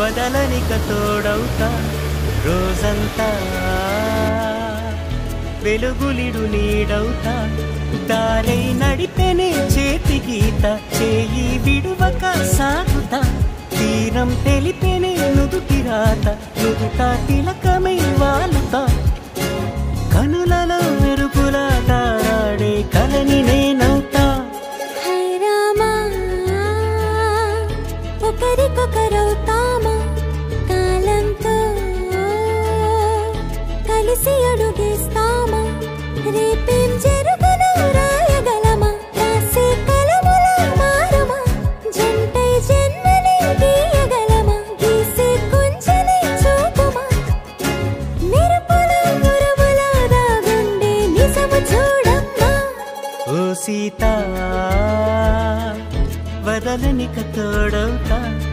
వదలనిక తోడవుతా రోజంతా వెలుగులిడు నీడవుతా దారై నడిపెనే చేతి గీత చేయి విడువక సాగుతా తీరం తెలిపెనే నుదుటి రాత నుదుట తిలకమై వాలుతా కనులలో మెరుపులా తారాడే కలని నేనవుతా హై రామా ఒకరికొకరవుతామా కాలంతో కలిసి అడుగేస్తామా రేపేం జరుగునో రాయగలమా రాసే కలముల మారమా జంటై జన్మని గీయగలమా గీసే కొంచెని చూపుమా మెరుపుల మురుముల దాగుండే నిజము చూడమ్మా ఓ సీత వదలనిక తోడవుతా